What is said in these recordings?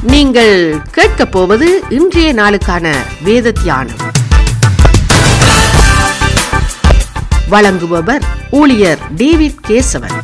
நீங்கள் கேட்கப் போவது இன்றைய நாளுக்கான வேத தியானம் வழங்குபவர் ஊழியர் டேவிட் கேசவன்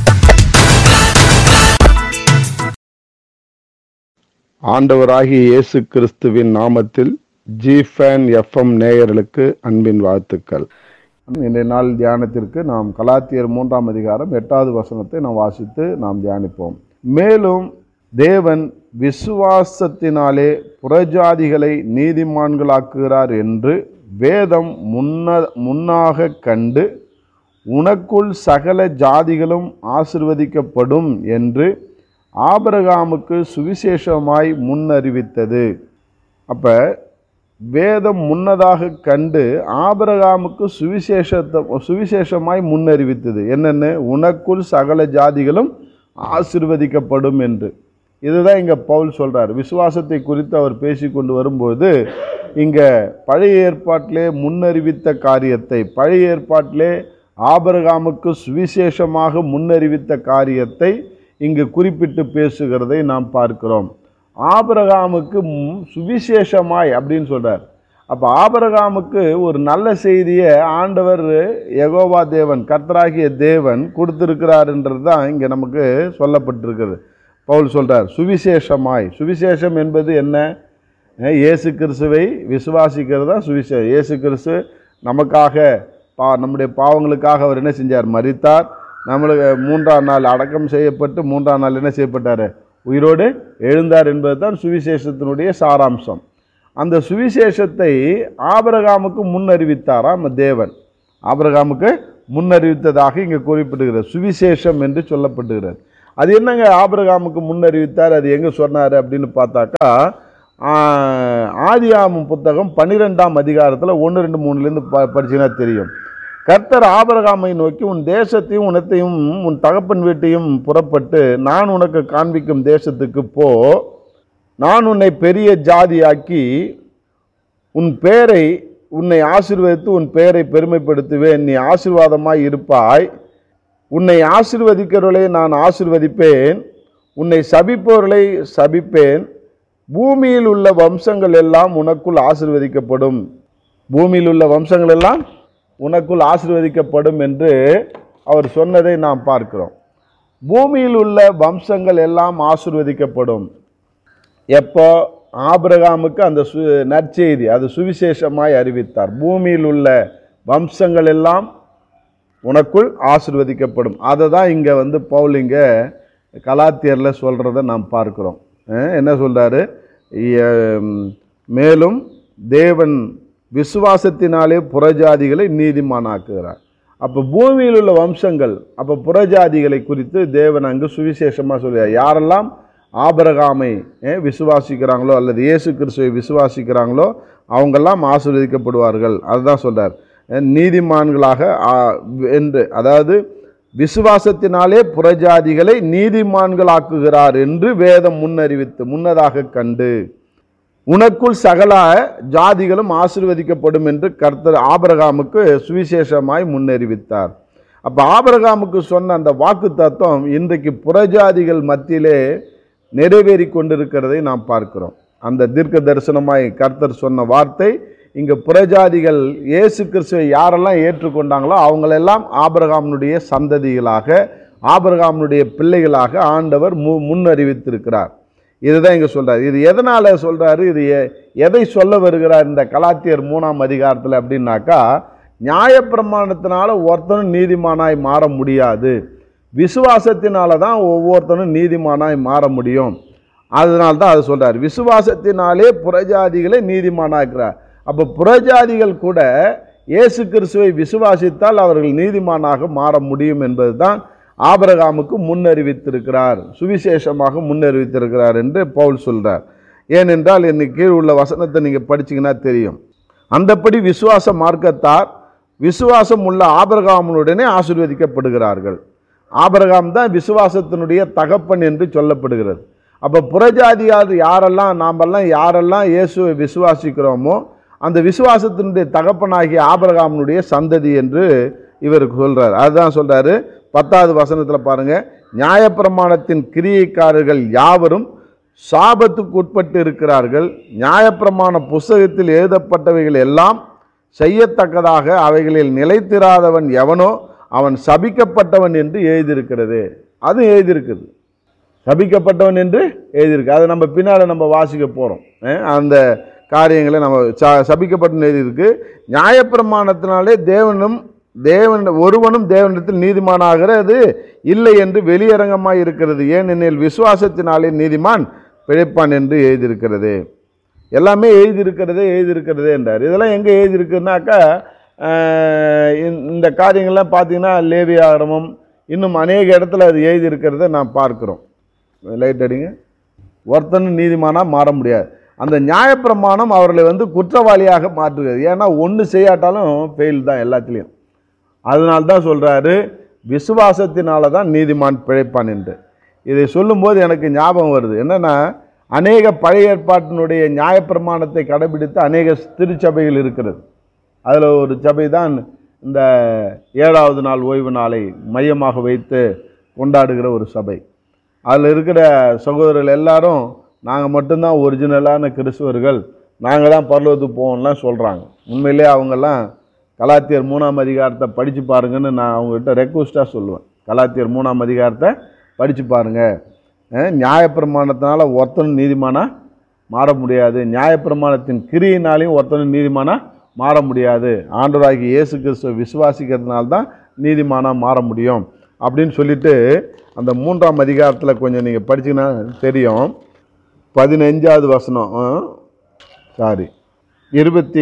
ஆண்டவராகிய இயேசு கிறிஸ்துவின் நாமத்தில் ஜி ஃபேன் எஃப்எம் நேயர்களுக்கு அன்பின் வாழ்த்துக்கள் இன்றைய நாள் தியானத்திற்கு நாம் கலாத்தியர் மூன்றாம் அதிகாரம் எட்டாவது வசனத்தை நாம் வாசித்து நாம் தியானிப்போம் மேலும் தேவன் விசுவாசத்தினாலே புறஜாதிகளை நீதிமான்களாக்குகிறார் என்று வேதம் முன்ன முன்னாக கண்டு உனக்குள் சகல ஜாதிகளும் ஆசிர்வதிக்கப்படும் என்று ஆபிரகாமுக்கு சுவிசேஷமாய் முன்னறிவித்தது அப்போ வேதம் முன்னதாக கண்டு ஆபிரகாமுக்கு சுவிசேஷத்தை சுவிசேஷமாய் முன்னறிவித்தது என்னென்னு உனக்குள் சகல ஜாதிகளும் ஆசிர்வதிக்கப்படும் என்று இதுதான் இங்கே பவுல் சொல்கிறார் விசுவாசத்தை குறித்து அவர் பேசி கொண்டு வரும்போது இங்கே பழைய ஏற்பாட்டிலே முன்னறிவித்த காரியத்தை பழைய ஏற்பாட்டிலே ஆபரகாமுக்கு சுவிசேஷமாக முன்னறிவித்த காரியத்தை இங்கு குறிப்பிட்டு பேசுகிறதை நாம் பார்க்கிறோம் ஆபரகாமுக்கு ம் சுவிசேஷமாய் அப்படின்னு சொல்கிறார் அப்போ ஆபரகாமுக்கு ஒரு நல்ல செய்தியை ஆண்டவர் யகோவா தேவன் கர்த்தராகிய தேவன் கொடுத்திருக்கிறாருன்றது தான் இங்கே நமக்கு சொல்லப்பட்டிருக்கிறது பவுல் சொல்கிறார் சுவிசேஷமாய் சுவிசேஷம் என்பது என்ன அஹ் இயேசு கிறிஸ்துவை விசுவாசிக்கிறது தான் சுவிசேஷம் இயேசு கிறிஸ்து நமக்காக பா நம்முடைய பாவங்களுக்காக அவர் என்ன செஞ்சார் மரித்தார் நம்மளுக்கு மூன்றாம் நாள் அடக்கம் செய்யப்பட்டு மூன்றாம் நாள் என்ன செய்யப்பட்டார் உயிரோடு எழுந்தார் என்பது தான் சுவிசேஷத்தினுடைய சாராம்சம் அந்த சுவிசேஷத்தை ஆபிரகாமுக்கு முன்னறிவித்தாராம் தேவன் ஆபிரகாமுக்கு முன்னறிவித்ததாக இங்கே குறிப்பிடுகிறது சுவிசேஷம் என்று சொல்லப்படுகிறது அது என்னங்க ஆபிரகாமுக்கு முன்னறிவித்தார் அது எங்கே சொன்னார் அப்படின்னு பார்த்தாக்கா ஆதியாமம் புத்தகம் பன்னிரெண்டாம் அதிகாரத்தில் ஒன்று ரெண்டு மூணுலேருந்து ப படிச்சீங்கன்னா தெரியும் கர்த்தர் ஆபரகாமை நோக்கி உன் தேசத்தையும் உனத்தையும் உன் தகப்பன் வீட்டையும் புறப்பட்டு நான் உனக்கு காண்பிக்கும் தேசத்துக்கு போ நான் உன்னை பெரிய ஜாதியாக்கி உன் பேரை உன்னை ஆசிர்வதித்து உன் பெயரை பெருமைப்படுத்துவேன் நீ ஆசீர்வாதமாய் இருப்பாய் உன்னை ஆசிர்வதிக்கிறவர்களை நான் ஆசிர்வதிப்பேன் உன்னை சபிப்பவர்களை சபிப்பேன் பூமியில் உள்ள வம்சங்கள் எல்லாம் உனக்குள் ஆசிர்வதிக்கப்படும் பூமியில் உள்ள வம்சங்கள் எல்லாம் உனக்குள் ஆசிர்வதிக்கப்படும் என்று அவர் சொன்னதை நாம் பார்க்கிறோம் பூமியில் உள்ள வம்சங்கள் எல்லாம் ஆசிர்வதிக்கப்படும் எப்போ ஆபிரகாமுக்கு அந்த சு நற்செய்தி அது சுவிசேஷமாய் அறிவித்தார் பூமியில் உள்ள வம்சங்கள் எல்லாம் உனக்குள் ஆசிர்வதிக்கப்படும் அதை தான் இங்கே வந்து பவுல் இங்கே கலாத்தியரில் சொல்கிறத நாம் பார்க்குறோம் அஹ் என்ன சொல்கிறாரு மேலும் தேவன் விசுவாசத்தினாலே புறஜாதிகளை நீதிமானாக்குகிறார் அப்போ பூமியில் உள்ள வம்சங்கள் அப்போ புறஜாதிகளை குறித்து தேவன் அங்கு சுவிசேஷமாக சொல்கிறார் யாரெல்லாம் ஆபரகாமை அஹ், விசுவாசிக்கிறாங்களோ அல்லது இயேசு கிறிஸ்துவை விசுவாசிக்கிறாங்களோ அவங்கெல்லாம் ஆசீர்வதிக்கப்படுவார்கள் அதுதான் சொல்கிறார் நீதிமான்களாக ஆ, என்று அதாவது விசுவாசத்தினாலே புறஜாதிகளை நீதிமான்களாக்குகிறார் என்று வேதம் முன்னறிவித்து முன்னதாக கண்டு உனக்குள் சகல ஜாதிகளும் ஆசீர்வதிக்கப்படும் என்று கர்த்தர் ஆபரகாமுக்கு சுவிசேஷமாய் முன்னறிவித்தார் அப்போ ஆபரகாமுக்கு சொன்ன அந்த வாக்கு தத்துவம் இன்றைக்கு புறஜாதிகள் மத்தியிலே நிறைவேறி கொண்டிருக்கிறதை நாம் பார்க்கிறோம் அந்த தீர்க்க தரிசனமாய் கர்த்தர் சொன்ன வார்த்தை இங்கே புறஜாதிகள் இயேசு கிறிஸ்துவை யாரெல்லாம் ஏற்றுக்கொண்டாங்களோ அவங்களெல்லாம் ஆபரகாமனுடைய சந்ததிகளாக ஆபரகாமனுடைய பிள்ளைகளாக ஆண்டவர் மு முன்னறிவித்திருக்கிறார் இதுதான் இங்கே சொல்றாரு இது எதனால் சொல்றாரு இது எ- எதை சொல்ல வருகிறார் இந்த கலாத்தியர் மூணாம் அதிகாரத்தில் அப்படின்னாக்கா நியாயப்பிரமாணத்தினால ஒருத்தனும் நீதிமானாய் மாற முடியாது விசுவாசத்தினால தான் ஒவ்வொருத்தனும் நீதிமானாய் மாற முடியும் அதனால தான் அது சொல்றார் விசுவாசத்தினாலே புறஜாதிகளை நீதிமானாக்குறார் அப்போ புறஜாதிகள் கூட இயேசு கிறிஸ்துவை விசுவாசித்தால் அவர்கள் நீதிமானாக மாற முடியும் என்பதுதான் ஆபிரகாமுக்கு முன்னறிவித்திருக்கிறார் சுவிசேஷமாக முன்னறிவித்திருக்கிறார் என்று பவுல் சொல்றார் ஏனென்றால் இன்னைக்கு கீழ் உள்ள வசனத்தை நீங்கள் படிச்சீங்கன்னா தெரியும் அந்தப்படி விசுவாச மார்க்கத்தார் விசுவாசம் உள்ள ஆபிரகாமனுடனே ஆசீர்வதிக்கப்படுகிறார்கள் ஆபிரகாம் தான் விசுவாசத்தினுடைய தகப்பன் என்று சொல்லப்படுகிறது அப்போ புறஜாதியார் யாரெல்லாம் நாமெல்லாம் யாரெல்லாம் இயேசுவை விசுவாசிக்கிறோமோ அந்த விசுவாசத்தினுடைய தகப்பனாகிய ஆபிரகாமனுடைய சந்ததி என்று இவருக்கு சொல்றார் அதுதான் சொல்றாரு பத்தாவது வசனத்தில் பாருங்க நியாயப்பிரமாணத்தின் கிரியைக்காரர்கள் யாவரும் சாபத்துக்கு உட்பட்டு இருக்கிறார்கள் நியாயப்பிரமாண புஸ்தகத்தில் எழுதப்பட்டவைகள் எல்லாம் செய்யத்தக்கதாக அவைகளில் நிலைத்திராதவன் எவனோ அவன் சபிக்கப்பட்டவன் என்று எழுதியிருக்கிறது அது எழுதியிருக்குது சபிக்கப்பட்டவன் என்று எழுதியிருக்கு அதை நம்ம பின்னால் நம்ம வாசிக்க போகிறோம் அந்த காரியங்களை நம்ம ச சபிக்கப்பட்ட எழுதியிருக்கு நியாயப்பிரமாணத்தினாலே தேவனும் தேவன் ஒருவனும் தேவனிடத்தில் நீதிமானாகிறது இல்லை என்று வெளியரங்கமாக இருக்கிறது ஏனெனில் விசுவாசத்தினாலே நீதிமான் பிழைப்பான் என்று எழுதியிருக்கிறது எல்லாமே எழுதியிருக்கிறதே எழுதியிருக்கிறதே என்றார் இதெல்லாம் எங்கே எழுதியிருக்குன்னாக்கா ஆஹ், இந்த- இந்த காரியங்கள்லாம் பார்த்தீங்கன்னா லேவி ஆகமம் இன்னும் அநேக இடத்துல அது எழுதியிருக்கிறத நான் பார்க்கிறோம் லைட் அடிங்க ஒருத்தனும் நீதிமானாக மாற முடியாது அந்த நியாயப்பிரமாணம் அவர்களை வந்து குற்றவாளியாக மாற்றுகிறது ஏன்னா ஒன்று செய்யாட்டாலும் ஃபெயில் தான் எல்லாத்துலேயும் அதனால தான் சொல்கிறாரு விசுவாசத்தினால தான் நீதிமான் பிழைப்பான் என்று இதை சொல்லும்போது எனக்கு ஞாபகம் வருது என்னென்னா அநேக பழைய ஏற்பாட்டினுடைய நியாயப்பிரமாணத்தை கடைபிடித்து அநேக திருச்சபைகள் இருக்கிறது அதில் ஒரு சபை தான் இந்த ஏழாவது நாள் ஓய்வு நாளை மையமாக வைத்து கொண்டாடுகிற ஒரு சபை அதில் இருக்கிற சகோதரர்கள் எல்லாரும் நாங்கள் மட்டும்தான் ஒரிஜினலான கிறிஸ்துவர்கள் நாங்கள் தான் பரலோகத்துக்கு போவோம்லாம் சொல்கிறாங்க உண்மையிலே அவங்கெல்லாம் கலாத்தியர் மூணாம் அதிகாரத்தை படித்து பாருங்கன்னு நான் அவங்ககிட்ட ரெக்வஸ்ட்டாக சொல்லுவேன் கலாத்தியர் மூணாம் அதிகாரத்தை படித்து பாருங்கள் நியாயப்பிரமாணத்தினால ஒருத்தனும் நீதிமானா மாற முடியாது நியாயப்பிரமாணத்தின் கிரியினாலையும் ஒருத்தனும் நீதிமானா மாற முடியாது ஆண்டவராகி இயேசு கிறிஸ்துவ விசுவாசிக்கிறதுனால தான் நீதிமானா மாற முடியும் அப்படின்னு சொல்லிட்டு அந்த மூன்றாம் அதிகாரத்தில் கொஞ்சம் நீங்கள் படிச்சீங்கன்னா தெரியும் பதினஞ்சாவது வசனம் சாரி இருபத்தி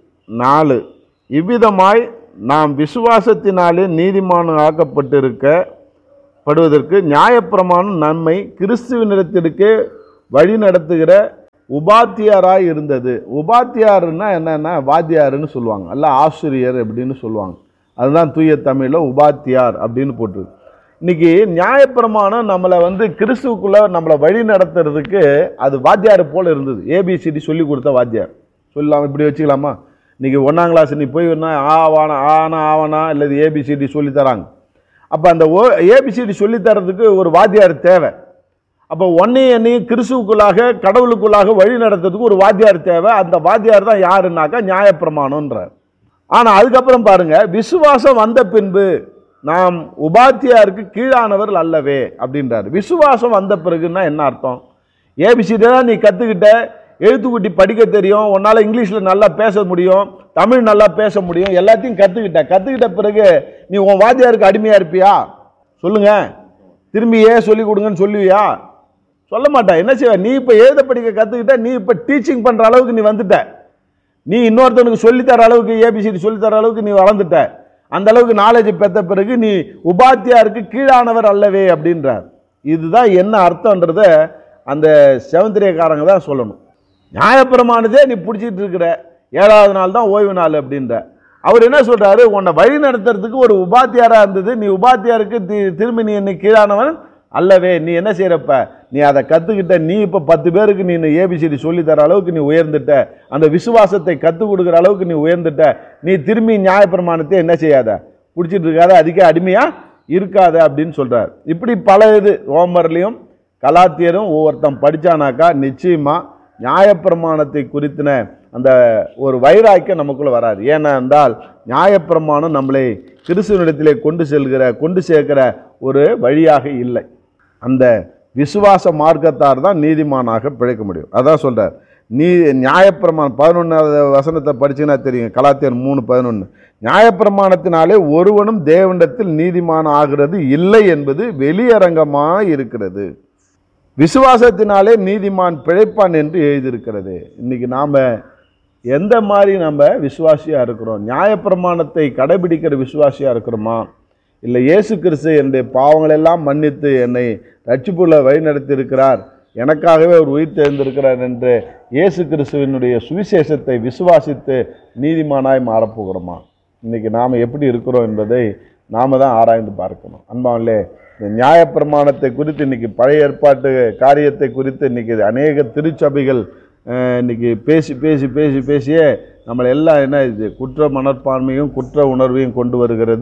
நாலு இவ்விதமாய் நாம் விசுவாசத்தினாலே நீதிமான் ஆக்கப்பட்டிருக்க படுவதற்கு நியாயப்பிரமாணம் நன்மை கிறிஸ்துவனிடத்திற்கே வழி நடத்துகிற உபாத்தியாராய் இருந்தது உபாத்தியாருன்னா என்னன்னா வாத்தியாருன்னு சொல்லுவாங்க அல்ல ஆசிரியர் அப்படின்னு சொல்லுவாங்க அதுதான் தூய தமிழில் உபாத்தியார் அப்படின்னு போட்டிருக்கு இன்னைக்கு நியாயப்பிரமாணம் நம்மளை வந்து கிறிஸ்துவுக்குள்ள நம்மளை வழி நடத்துறதுக்கு அது வாத்தியார் போல இருந்தது ஏபிசிடி சொல்லி கொடுத்த வாத்தியார் சொல்லலாம் இப்படி வச்சுக்கலாமா இன்னைக்கு ஒன்றாம் கிளாஸ் நீ போய் வேணா ஆ வானா ஆனா ஆவனா இல்லது ஏபிசிடி சொல்லி தராங்க அப்போ அந்த ஓ ஏபிசிடி சொல்லி தரதுக்கு ஒரு வாத்தியார் தேவை அப்போ ஒன்னையும் என்னையும் கிறிஸ்துவுக்குள்ளாக கடவுளுக்குள்ளாக வழி நடத்துறதுக்கு ஒரு வாத்தியார் தேவை அந்த வாத்தியார் தான் யாருன்னாக்கா நியாயப்பிரமாணம்ன்றார் ஆனால் அதுக்கப்புறம் பாருங்க விசுவாசம் வந்த பின்பு நாம் உபாத்தியாருக்கு கீழானவர்கள் அல்லவே அப்படின்றார் விசுவாசம் வந்த பிறகுன்னா என்ன அர்த்தம் ஏபிசிடி தான் நீ கற்றுக்கிட்ட எழுத்துக்குட்டி படிக்க தெரியும் உன்னால் இங்கிலீஷில் நல்லா பேச முடியும் தமிழ் நல்லா பேச முடியும் எல்லாத்தையும் கற்றுக்கிட்ட கற்றுக்கிட்ட பிறகு நீ உன் வாத்தியாருக்கு அடிமையாக இருப்பியா சொல்லுங்க திரும்பி ஏன் சொல்லி கொடுங்கன்னு சொல்லுவியா சொல்ல மாட்டா என்ன செய்வ நீ இப்போ எழுத படிக்க கற்றுக்கிட்ட நீ இப்போ டீச்சிங் பண்ணுற அளவுக்கு நீ வந்துட்ட நீ இன்னொருத்தனுக்கு சொல்லித்தர அளவுக்கு ஏபிசிடி சொல்லித்தர அளவுக்கு நீ வளர்ந்துட்ட அந்த அளவுக்கு நாலேஜ் பெற்ற பிறகு நீ உபாத்தியாருக்கு கீழானவர் அல்லவே அப்படின்றார் இதுதான் என்ன அர்த்தன்றத அந்த செவந்திரியக்காரங்க தான் சொல்லணும் நியாயப்பிரமானதே நீ பிடிச்சிட்டு இருக்கிற ஏழாவது நாள் தான் ஓய்வு நாள் அப்படின்ற அவர் என்ன சொல்றாரு உன்னை வழி நடத்துறதுக்கு ஒரு உபாத்தியாரா இருந்தது நீ உபாத்தியாருக்கு தி- திரும்பி நீ என்ன கீழானவன் அல்லவே நீ என்ன செய்யறப்ப நீ அதை கத்துக்கிட்ட நீ இப்ப பத்து பேருக்கு நீ ஏபிசிடி சொல்லி தர அளவுக்கு நீ உயர்ந்துட்ட அந்த விசுவாசத்தை கத்துக் கொடுக்குற அளவுக்கு நீ உயர்ந்துட்ட நீ திரும்பி நியாயப்பிரமாணத்தை என்ன செய்யாத பிடிச்சிட்டு இருக்காத அதுக்கே அடிமையா இருக்காத அப்படின்னு சொல்றார் இப்படி பல இது ரோமர்லையும் கலாத்தியரும் ஒவ்வொருத்தன் படிச்சானாக்கா நிச்சயமா நியாயப்பிரமாணத்தை குறித்தின அந்த ஒரு வைராக்கியம் நமக்குள்ள வராது ஏன்னா என்றால் நியாயப்பிரமாணம் நம்மளை கிறிஸ்துவனிடத்திலே கொண்டு செல்கிற கொண்டு சேர்க்கிற ஒரு வழியாக இல்லை அந்த விசுவாச மார்க்கத்தார் தான் நீதிமானாக பிழைக்க முடியும் அதான் சொல்றார் நீ நியாயப்பிரமாணம் பதினொன்றாவது வசனத்தை படிச்சீங்கன்னா தெரியும் கலாத்தியர் மூணு பதினொன்று நியாயப்பிரமாணத்தினாலே ஒருவனும் தேவனிடத்தில் நீதிமான் ஆகிறது இல்லை என்பது வெளியரங்கமாக இருக்கிறது விசுவாசத்தினாலே நீதிமான் பிழைப்பான் என்று எழுதியிருக்கிறது இன்னைக்கு நாம் எந்த மாதிரி நம்ம விசுவாசியாக இருக்கிறோம் நியாயப்பிரமாணத்தை கடைபிடிக்கிற விசுவாசியாக இருக்கிறோமா இல்லை இயேசு கிறிஸ்து என்னுடைய பாவங்களெல்லாம் மன்னித்து என்னை ரட்சிப்புள்ள வழிநடத்தி இருக்கிறார் எனக்காகவே அவர் உயிர் தெரிந்திருக்கிறார் என்று இயேசு கிறிஸ்துவினுடைய சுவிசேஷத்தை விசுவாசித்து நீதிமானாய் மாறப்போகிறோமா இன்னைக்கு நாம் எப்படி இருக்கிறோம் என்பதை நாம தான் ஆராய்ந்து பார்க்கணும் அன்பாவிலே இந்த நியாயப்பிரமாணத்தை குறித்து இன்னைக்கு பழைய ஏற்பாட்டு காரியத்தை குறித்து இன்னைக்கு அநேக திருச்சபைகள் அஹ், இன்னைக்கு பேசி பேசி பேசி பேசியே நம்மளை எல்லாம் என்ன இது குற்ற மனப்பான்மையும் குற்ற உணர்வையும் கொண்டு வருகிறது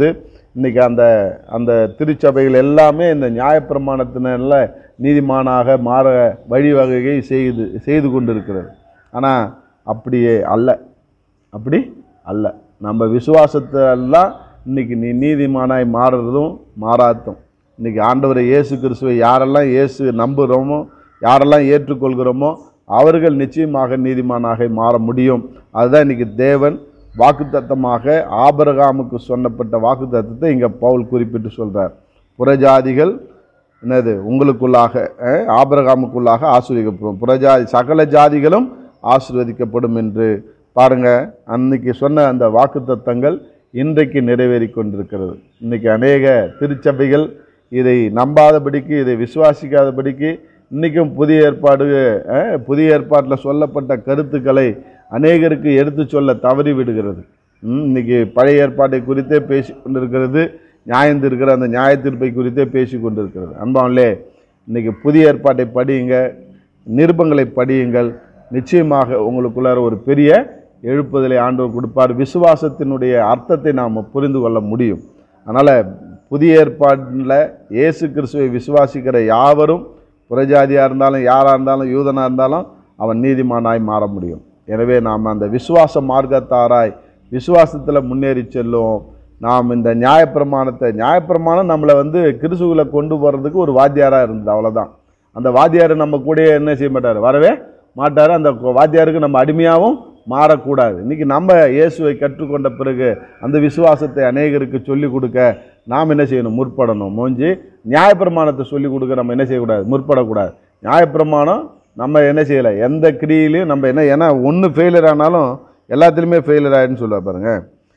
இன்னைக்கு அந்த அந்த திருச்சபைகள் எல்லாமே இந்த நியாயப்பிரமாணத்தினால நீதிமானாக மாற வழிவகையை செய்து செய்து கொண்டிருக்கிறது ஆனால் அப்படியே அல்ல அப்படி அல்ல நம்ம விசுவாசத்தெல்லாம் இன்னைக்கு நீ நீதிமானாய் மாறுறதும் மாறாதும் இன்னைக்கு ஆண்டவரை இயேசு கிறிஸ்துவை யாரெல்லாம் இயேசு நம்புகிறோமோ யாரெல்லாம் ஏற்றுக்கொள்கிறோமோ அவர்கள் நிச்சயமாக நீதிமானாக மாற முடியும் அதுதான் இன்னைக்கு தேவன் வாக்குத்தத்தமாக ஆபரகாமுக்கு சொன்னப்பட்ட வாக்குத்தத்தத்தை இங்கே பவுல் குறிப்பிட்டு சொல்றார் புறஜாதிகள் என்னது உங்களுக்குள்ளாக அஹ், ஆபிரகாமுக்குள்ளாக ஆசீர்வதிக்கப்படும் புறஜாதி சகல ஜாதிகளும் ஆசீர்வதிக்கப்படும் என்று பாருங்க அன்னைக்கு சொன்ன அந்த வாக்குத்தத்தங்கள் இன்றைக்கு நிறைவேறி கொண்டிருக்கிறது இன்னைக்கு அநேக திருச்சபைகள் இதை நம்பாதபடிக்கு இதை விசுவாசிக்காதபடிக்கு இன்றைக்கும் புதிய ஏற்பாடு அஹ், புதிய ஏற்பாட்டில் சொல்லப்பட்ட கருத்துக்களை அநேகருக்கு எடுத்து சொல்ல தவறி விடுகிறது ம், இன்னைக்கு பழைய ஏற்பாட்டை குறித்தே பேசி கொண்டிருக்கிறது நியாயந்திருக்கிற அந்த நியாயத்தீர்ப்பை குறித்தே பேசி கொண்டிருக்கிறது அன்பாவிலே இன்னைக்கு புதிய ஏற்பாட்டை படியுங்க நிருபங்களை படியுங்கள் நிச்சயமாக உங்களுக்குள்ளார ஒரு பெரிய எழுப்புதலை ஆண்டவர் கொடுப்பார் விசுவாசத்தினுடைய அர்த்தத்தை நாம் புரிந்து கொள்ள முடியும் அதனால் புதிய ஏற்பாட்டில் இயேசு கிறிஸ்துவை விசுவாசிக்கிற யாவரும் புறஜாதியாக இருந்தாலும் யாராக இருந்தாலும் யூதனாக இருந்தாலும் அவன் நீதிமானாய் மாற முடியும் எனவே நாம் அந்த விசுவாச மார்க்கத்தாராய் விசுவாசத்தில் முன்னேறி செல்லும் நாம் இந்த நியாயப்பிரமாணத்தை நியாயப்பிரமாணம் நம்மளை வந்து கிறிஸ்துவில் கொண்டு போகிறதுக்கு ஒரு வாத்தியாராக இருந்தது அவ்வளோதான் அந்த வாத்தியார் நம்ம கூடயே என்ன செய்ய மாட்டார் வரவே மாட்டார் அந்த வாத்தியாருக்கு நம்ம அடிமையாகவும் மாறக்கூடாது இன்றைக்கி நம்ம இயேசுவை கற்றுக்கொண்ட பிறகு அந்த விசுவாசத்தை அநேகருக்கு சொல்லிக் கொடுக்க நாம் என்ன செய்யணும் முற்படணும் மூஞ்சி நியாயப்பிரமாணத்தை சொல்லிக் கொடுக்க நம்ம என்ன செய்யக்கூடாது முற்படக்கூடாது நியாயப்பிரமாணம் நம்ம என்ன செய்யலை எந்த கிரியிலையும் நம்ம என்ன ஏன்னா ஒன்று ஃபெயிலியர் ஆனாலும் எல்லாத்துலேயுமே ஃபெயிலியர் ஆயிடுன்னு சொல்லுவா பாருங்க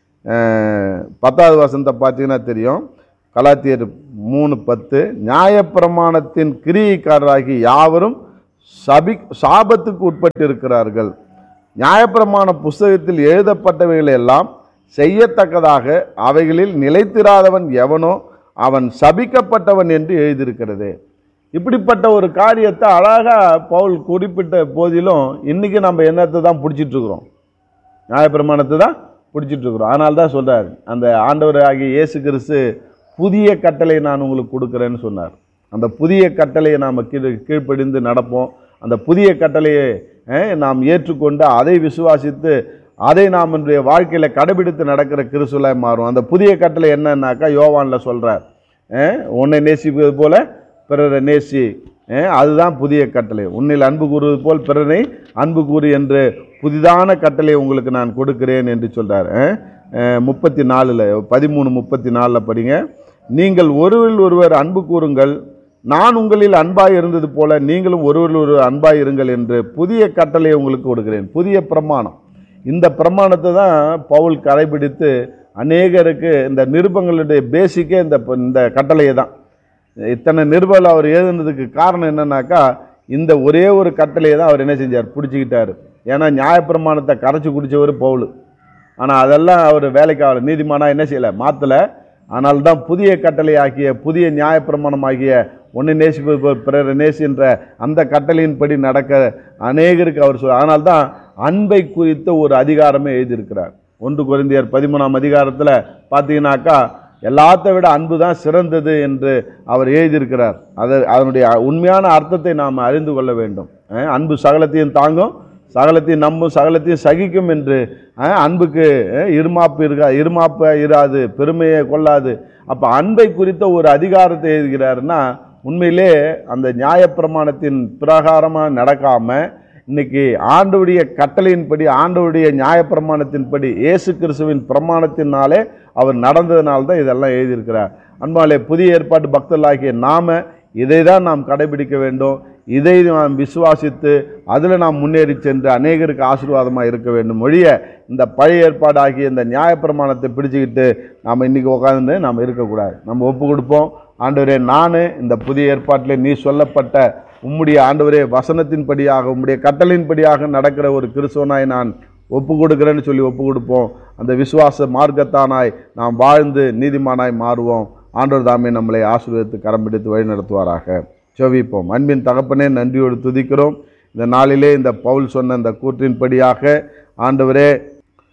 அஹ், பத்தாவது வசனத்தை பார்த்தீங்கன்னா தெரியும் கலாத்தியர் மூணு பத்து நியாயப்பிரமாணத்தின் கிரியைக்காரராகி யாவரும் சபி சாபத்துக்கு உட்பட்டு இருக்கிறார்கள் நியாயப்பிரமாண புஸ்தகத்தில் எழுதப்பட்டவைகள் எல்லாம் செய்யத்தக்கதாக அவைகளில் நிலைத்திராதவன் எவனோ அவன் சபிக்கப்பட்டவன் என்று எழுதியிருக்கிறது இப்படிப்பட்ட ஒரு காரியத்தை அழகா பவுல் குறிப்பிட்ட போதிலும் இன்னைக்கு நம்ம என்னத்தை தான் பிடிச்சிட்டு இருக்கிறோம் நியாயப்பிரமாணத்தை தான் பிடிச்சிட்டு இருக்கிறோம் அதனால தான் சொல்றார் அந்த ஆண்டவர் ஆகிய இயேசு கிறிஸ்து புதிய கட்டளை நான் உங்களுக்கு கொடுக்குறேன்னு சொன்னார் அந்த புதிய கட்டளையை நாம் கீழ் கீழ்ப்படிந்து நடப்போம் அந்த புதிய கட்டளையை அஹ், நாம் ஏற்றுக்கொண்டு அதை விசுவாசித்து அதை நாம் இன்றைய வாழ்க்கையில் கடைபிடித்து நடக்கிற கிறிஸ்துலாய் மாறும் அந்த புதிய கட்டளை என்னன்னாக்கா யோவானில் சொல்கிறார் உன்னை நேசிப்பது போல பிறரை நேசி அஹ், அதுதான் புதிய கட்டளை உன்னில் அன்பு கூறுவது போல் பிறனை அன்பு கூறு என்று புதிதான கட்டளை உங்களுக்கு நான் கொடுக்கிறேன் என்று சொல்கிறார் முப்பத்தி நாலில் பதிமூணு முப்பத்தி நாலில் படிங்க நீங்கள் ஒருவரில் ஒருவர் அன்பு கூறுங்கள் நான் உங்களில் அன்பாய் இருந்தது போல நீங்களும் ஒருவரில் ஒருவர் அன்பாய் இருங்கள் என்று புதிய கட்டளையை உங்களுக்கு கொடுக்கிறேன் புதிய பிரமாணம் இந்த பிரமாணத்தை தான் பவுல் கடைபிடித்து அநேகருக்கு இந்த நிருபங்களுடைய பேசிக்கே இந்த இந்த கட்டளையை தான் இத்தனை நிருபங்கள் அவர் எழுதுனதுக்கு காரணம் என்னன்னாக்கா இந்த ஒரே ஒரு கட்டளையை தான் அவர் என்ன செஞ்சார் பிடிச்சிக்கிட்டாரு ஏன்னா நியாயப்பிரமாணத்தை கரைச்சி குடிச்சவர் பவுல் ஆனால் அதெல்லாம் அவர் வேலைக்கு ஆகல நீதிமானா என்ன செய்யலை மாற்றலை ஆனால் தான் புதிய கட்டளை ஆக்கிய புதிய நியாயப்பிரமாணம் ஆகிய ஒன்று நேசிப்பது போல் பிறரை நேசின்ற அந்த கட்டளையின்படி நடக்க அநேகருக்கு அவர் சொல் அதனால் தான் அன்பை குறித்த ஒரு அதிகாரமே எழுதியிருக்கிறார் ஒன்று குறைந்தியர் பதிமூணாம் அதிகாரத்தில் பார்த்தீங்கன்னாக்கா எல்லாத்த விட அன்பு தான் சிறந்தது என்று அவர் எழுதியிருக்கிறார் அது அதனுடைய உண்மையான அர்த்தத்தை நாம் அறிந்து கொள்ள வேண்டும் அஹ் அன்பு சகலத்தையும் தாங்கும் சகலத்தையும் நம்பும் சகலத்தையும் சகிக்கும் என்று அஹ், அன்புக்கு அஹ், இருமாப்பு இருக்கா இருமாப்பு இராது பெருமையை கொள்ளாது அப்போ அன்பை குறித்த ஒரு அதிகாரத்தை எழுதுகிறாருன்னா உண்மையிலே அந்த நியாயப்பிரமாணத்தின் பிரகாரமாக நடக்காம இன்னைக்கு ஆண்டவுடைய கட்டளையின்படி ஆண்டவுடைய நியாயப்பிரமாணத்தின்படி இயேசு கிறிஸ்துவின் பிரமாணத்தினாலே அவர் நடந்ததுனால தான் இதெல்லாம் எழுதியிருக்கிறார் அன்பாலே புதிய ஏற்பாட்டு பக்தர்களாகிய நாம இதை தான் நாம் கடைபிடிக்க வேண்டும் இதை நாம் விசுவாசித்து அதில் நாம் முன்னேறி சென்று அநேகருக்கு ஆசீர்வாதமாக இருக்க வேண்டும் ஒழிய இந்த பழைய ஏற்பாடு ஆகிய இந்த நியாயப்பிரமாணத்தை பிடிச்சிக்கிட்டு நாம் இன்றைக்கி உட்காந்து நாம் இருக்கக்கூடாது நம்ம ஒப்பு கொடுப்போம் ஆண்டவரே நான் இந்த புதிய ஏற்பாட்டிலே நீ சொல்லப்பட்ட உம்முடைய ஆண்டவரே வசனத்தின்படியாக உம்முடைய கட்டளையின்படியாக நடக்கிற ஒரு கிறிஸ்துவனாய் நான் ஒப்பு கொடுக்குறேன்னு சொல்லி ஒப்பு கொடுப்போம் அந்த விசுவாச மார்க்கத்தானாய் நாம் வாழ்ந்து நீதிமானாய் மாறுவோம் ஆண்டவர் தாமே நம்மளை ஆசீர்வதித்து கரம் பிடித்து வழி நடத்துவாராக செவிப்போம் அன்பின் தகப்பனே நன்றியோடு துதிக்கிறோம் இந்த நாளிலே இந்த பவுல் சொன்ன இந்த கூற்றின்படியாக ஆண்டவரே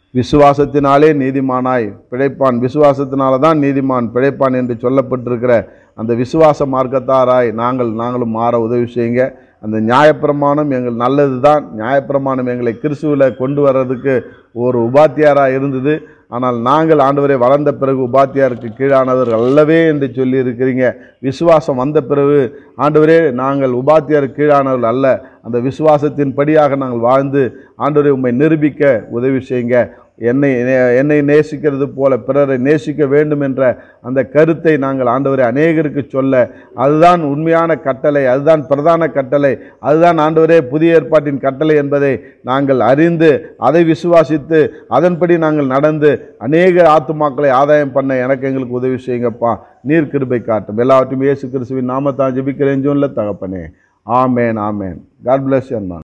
விசுவாசத்தினாலே நீதிமானாய் பிழைப்பான் விசுவாசத்தினால தான் நீதிமான் பிழைப்பான் என்று சொல்லப்பட்டிருக்கிற அந்த விசுவாச மார்க்கத்தாராய் நாங்கள் நாங்களும் மாற உதவி செய்யுங்க அந்த நியாயப்பிரமாணம் எங்கள் நல்லது தான் நியாயப்பிரமாணம் எங்களை கிறிஸ்துவில் கொண்டு வர்றதுக்கு ஒரு உபாத்தியாராக இருந்தது ஆனால் நாங்கள் ஆண்டவரை வளர்ந்த பிறகு உபாத்தியாருக்கு கீழானவர்கள் அல்லவே என்று சொல்லி இருக்கிறீங்க விசுவாசம் வந்த பிறகு ஆண்டவரே நாங்கள் உபாத்தியாருக்கு கீழானவர்கள் அல்ல அந்த விசுவாசத்தின் படியாக நாங்கள் வாழ்ந்து ஆண்டவரை உம்மை நிரூபிக்க உதவி செய்யுங்க என்னை என்னை நேசிக்கிறது போல பிறரை நேசிக்க வேண்டும் என்ற அந்த கருத்தை நாங்கள் ஆண்டவரை அநேகருக்கு சொல்ல அதுதான் உண்மையான கட்டளை அதுதான் பிரதான கட்டளை அதுதான் ஆண்டவரே புதிய ஏற்பாட்டின் கட்டளை என்பதை நாங்கள் அறிந்து அதை விசுவாசித்து அதன்படி நாங்கள் நடந்து அநேக ஆத்துமாக்களை ஆதாயம் பண்ண எனக்கு எங்களுக்கு உதவி செய்யுங்கப்பா நீர் கிருபை காட்டும் எல்லாவற்றையும் இயேசு கிறிஸ்துவின் நாமத்தான் ஜெபிக்கிறேன் ஜோன்ல தகப்பனே ஆமேன் ஆமேன் காட் பிளஸ் யன்